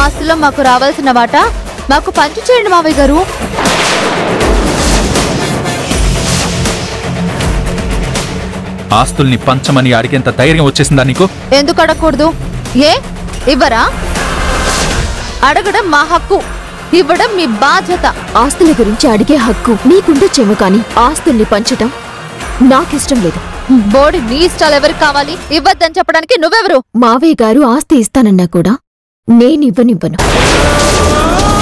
ఆస్తిలో మాకు రావాల్సిన వాటా మాకు పంచి చేయండి మావయ్య గారు ఆస్తుల్ని పంచమని అడిగేంత ధైర్యం వచ్చేసిందా నీకు ఎందుకు అడగకూడదు ఏ ఇవ్వరా అడగడం మా హక్కు ఇవ్వడం మీ బాధ్యత ఆస్తుల గురించి అడిగే హక్కు నీకుండొచ్చేమో కాని ఆస్తుల్ని పంచటం నాకిష్టం లేదు బోడి నీ ఇష్టాలు ఎవరికి కావాలి ఇవ్వద్దని చెప్పడానికి నువ్వెవరు మావయ్య గారు ఆస్తి ఇస్తానన్నా కూడా నేనివ్వనివ్వను